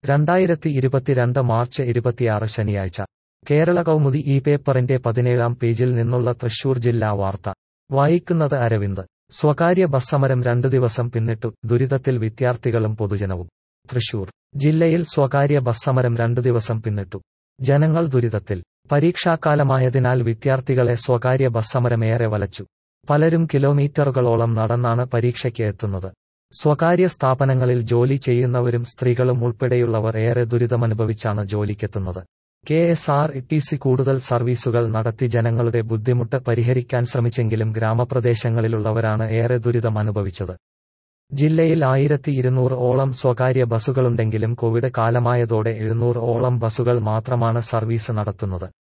രണ്ടായിരത്തി ഇരുപത്തിരണ്ട് മാർച്ച് ഇരുപത്തിയാറ് ശനിയാഴ്ച കേരള കൗമുദി ഈ പേപ്പറിന്റെ പതിനേഴാം പേജിൽ നിന്നുള്ള തൃശൂർ ജില്ലാ വാർത്ത വായിക്കുന്നത് അരവിന്ദ് സ്വകാര്യ ബസ് സമരം രണ്ടു ദിവസം പിന്നിട്ടു ദുരിതത്തിൽ വിദ്യാർത്ഥികളും പൊതുജനവും തൃശൂർ ജില്ലയിൽ സ്വകാര്യ ബസ് സമരം രണ്ടു ദിവസം പിന്നിട്ടു ജനങ്ങൾ ദുരിതത്തിൽ പരീക്ഷാക്കാലമായതിനാൽ വിദ്യാർത്ഥികളെ സ്വകാര്യ ബസ് സമരമേറെ വലച്ചു പലരും കിലോമീറ്ററുകളോളം നടന്നാണ് പരീക്ഷയ്ക്ക് എത്തുന്നത് സ്വകാര്യ സ്ഥാപനങ്ങളിൽ ജോലി ചെയ്യുന്നവരും സ്ത്രീകളും ഉൾപ്പെടെയുള്ളവർ ഏറെ ദുരിതമനുഭവിച്ചാണ് ജോലിക്കെത്തുന്നത് K S R T C കൂടുതൽ സർവീസുകൾ നടത്തി ജനങ്ങളുടെ ബുദ്ധിമുട്ട് പരിഹരിക്കാൻ ശ്രമിച്ചെങ്കിലും ഗ്രാമപ്രദേശങ്ങളിലുള്ളവരാണ് ഏറെ ദുരിതം അനുഭവിച്ചത് ജില്ലയിൽ ആയിരത്തി ഇരുന്നൂറ് ഓളം സ്വകാര്യ ബസ്സുകളുണ്ടെങ്കിലും കോവിഡ് കാലമായതോടെ എഴുന്നൂറ് ഓളം ബസ്സുകൾ മാത്രമാണ് സർവീസ് നടത്തുന്നത്